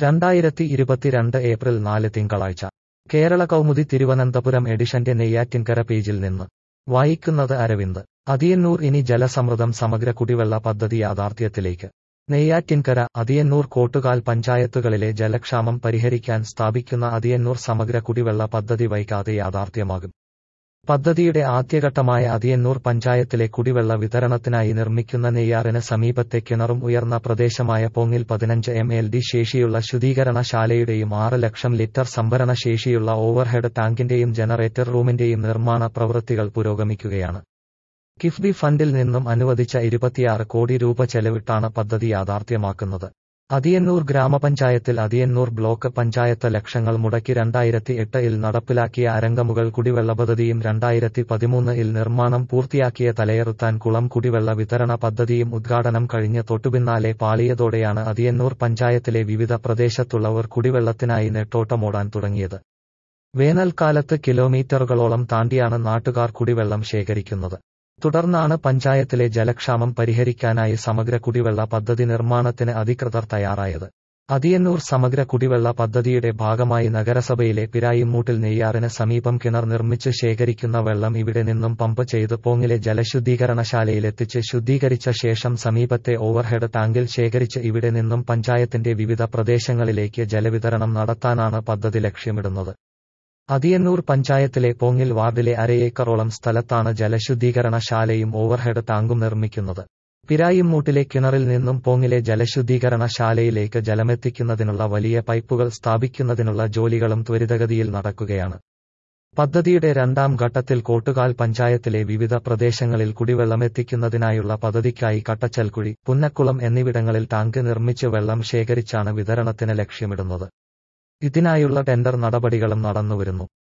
രണ്ടായിരത്തി ഇരുപത്തിരണ്ട് ഏപ്രിൽ നാല് തിങ്കളാഴ്ച കേരള കൗമുദി തിരുവനന്തപുരം എഡിഷന്റെ നെയ്യാറ്റിൻകര പേജിൽ നിന്ന് വായിക്കുന്നത് അരവിന്ദ് അതിയന്നൂർ ഇനി ജലസമൃദ്ധം സമഗ്ര കുടിവെള്ള പദ്ധതി യാഥാർത്ഥ്യത്തിലേക്ക് നെയ്യാറ്റിൻകര അതിയന്നൂർ കോട്ടുകാൽ പഞ്ചായത്തുകളിലെ ജലക്ഷാമം പരിഹരിക്കാൻ സ്ഥാപിക്കുന്ന അതിയന്നൂർ സമഗ്ര കുടിവെള്ള പദ്ധതി വൈകാതെ യാഥാർത്ഥ്യമാകും പദ്ധതിയുടെ ആദ്യഘട്ടമായ അതിയന്നൂർ പഞ്ചായത്തിലെ കുടിവെള്ള വിതരണത്തിനായി നിർമ്മിക്കുന്ന നെയ്യാറിന് സമീപത്തെ കിണറും ഉയർന്ന പ്രദേശമായ പോങ്ങിൽ പതിനഞ്ച് എം എൽ ഡി ശേഷിയുള്ള ശുദ്ധീകരണ ശാലയുടെയും ആറ് ലക്ഷം ലിറ്റർ സംഭരണ ശേഷിയുള്ള ഓവർഹെഡ് ടാങ്കിന്റെയും ജനറേറ്റർ റൂമിന്റെയും നിർമ്മാണ പ്രവൃത്തികൾ പുരോഗമിക്കുകയാണ് കിഫ്ബി ഫണ്ടിൽ നിന്നും അനുവദിച്ച ഇരുപത്തിയാറ് കോടി രൂപ ചെലവിട്ടാണ് പദ്ധതി യാഥാർത്ഥ്യമാക്കുന്നത് അതിയന്നൂർ ഗ്രാമപഞ്ചായത്തിൽ അതിയന്നൂർ ബ്ലോക്ക് പഞ്ചായത്ത് ലക്ഷങ്ങൾ മുടക്കി രണ്ടായിരത്തി എട്ട് ഇൽ നടപ്പിലാക്കിയ അരങ്കമുകൾ കുടിവെള്ള പദ്ധതിയും രണ്ടായിരത്തി പതിമൂന്ന് ഇൽ നിർമ്മാണം പൂർത്തിയാക്കിയ തലയറുത്താൻ കുളം കുടിവെള്ള വിതരണ പദ്ധതിയും ഉദ്ഘാടനം കഴിഞ്ഞ് തൊട്ടുപിന്നാലെ പാളിയതോടെയാണ് അതിയന്നൂർ പഞ്ചായത്തിലെ വിവിധ പ്രദേശത്തുള്ളവർ കുടിവെള്ളത്തിനായി നെട്ടോട്ടമോടാൻ തുടങ്ങിയത് വേനൽക്കാലത്ത് കിലോമീറ്ററുകളോളം താണ്ടിയാണ് നാട്ടുകാർ കുടിവെള്ളം ശേഖരിക്കുന്നത് തുടർന്നാണ് പഞ്ചായത്തിലെ ജലക്ഷാമം പരിഹരിക്കാനായി സമഗ്ര കുടിവെള്ള പദ്ധതി നിർമ്മാണത്തിന് അധികൃതർ തയ്യാറായത് അതിയന്നൂർ സമഗ്ര കുടിവെള്ള പദ്ധതിയുടെ ഭാഗമായി നഗരസഭയിലെ പിരായിമൂട്ടിൽ നെയ്യാറിന് സമീപം കിണർ നിർമ്മിച്ച് ശേഖരിക്കുന്ന വെള്ളം ഇവിടെ നിന്നും പമ്പ് ചെയ്ത് പോങ്ങിലെ ജലശുദ്ധീകരണശാലയിലെത്തിച്ച് ശുദ്ധീകരിച്ച ശേഷം സമീപത്തെ ഓവർഹെഡ് ടാങ്കിൽ ശേഖരിച്ച് ഇവിടെ നിന്നും പഞ്ചായത്തിന്റെ വിവിധ പ്രദേശങ്ങളിലേക്ക് ജലവിതരണം നടത്താനാണ് പദ്ധതി ലക്ഷ്യമിടുന്നത് അതിയന്നൂർ പഞ്ചായത്തിലെ പോങ്ങിൽ വാർഡിലെ അരയേക്കറോളം സ്ഥലത്താണ് ജലശുദ്ധീകരണ ശാലയും ഓവർഹെഡ് ടാങ്കും നിർമ്മിക്കുന്നത് പിരായിമൂട്ടിലെ കിണറിൽ നിന്നും പോങ്ങിലെ ജലശുദ്ധീകരണ ശാലയിലേക്ക് ജലമെത്തിക്കുന്നതിനുള്ള വലിയ പൈപ്പുകൾ സ്ഥാപിക്കുന്നതിനുള്ള ജോലികളും ത്വരിതഗതിയിൽ നടക്കുകയാണ് പദ്ധതിയുടെ രണ്ടാം ഘട്ടത്തിൽ കോട്ടുകാൽ പഞ്ചായത്തിലെ വിവിധ പ്രദേശങ്ങളിൽ കുടിവെള്ളമെത്തിക്കുന്നതിനായുള്ള പദ്ധതിക്കായി കട്ടച്ചൽക്കുഴി പുന്നക്കുളം എന്നിവിടങ്ങളിൽ ടാങ്ക് നിർമ്മിച്ച് വെള്ളം ശേഖരിച്ചാണ് വിതരണത്തിന് ലക്ഷ്യമിടുന്നത് ഇതിനായുള്ള ടെൻഡർ നടപടികളും നടന്നുവരുന്നു